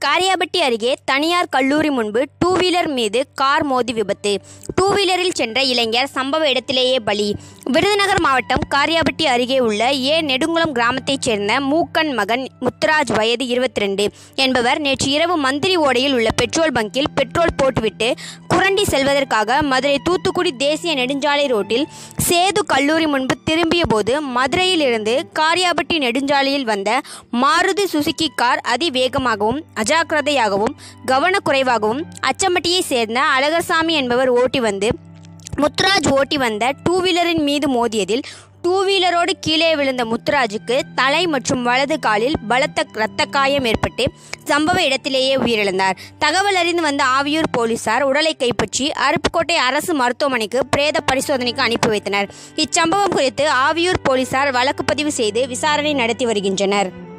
காரியாபட்டி அருகே தனியார் கல்லூரி முன்பு டூ வீலர் மீது கார் மோதி விபத்து டூ வீலரில் சென்ற இளைஞர் சம்பவ இடத்திலேயே பலி விருதுநகர் மாவட்டம் காரியாபட்டி அருகே உள்ள ஏ நெடுங்குளம் கிராமத்தைச் சேர்ந்த மூக்கன் மகன் முத்துராஜ் வயது இருபத்தி ரெண்டு என்பவர் நேற்று இரவு மந்திரி ஓடையில் உள்ள பெட்ரோல் பங்கில் பெட்ரோல் போட்டுவிட்டு குரண்டி செல்வதற்காக மதுரை தூத்துக்குடி தேசிய நெடுஞ்சாலை ரோட்டில் சேது கல்லூரி முன்பு திரும்பிய போது மதுரையிலிருந்து காரியாபட்டி நெடுஞ்சாலையில் வந்த மாருதி சுசுகி கார் அதிவேகமாகவும் அஜாக்கிரதையாகவும் கவனக்குறைவாகவும் அச்சம்பட்டியை சேர்ந்த அழகர்சாமி என்பவர் ஓட்டி வந்து முத்துராஜ் ஓட்டி வந்த டூ வீலரின் மீது மோதியதில் டூ வீலரோடு கீழே விழுந்த முத்துராஜுக்கு தலை மற்றும் வலது காலில் பலத்த இரத்த காயம் ஏற்பட்டு சம்பவ இடத்திலேயே உயிரிழந்தார் தகவல் அறிந்து வந்த ஆவியூர் போலீசார் உடலை கைப்பற்றி அருப்புக்கோட்டை அரசு மருத்துவமனைக்கு பிரேத பரிசோதனைக்கு அனுப்பி வைத்தனர் இச்சம்பவம் குறித்து ஆவியூர் போலீசார் வழக்கு பதிவு செய்து விசாரணை நடத்தி வருகின்றனர்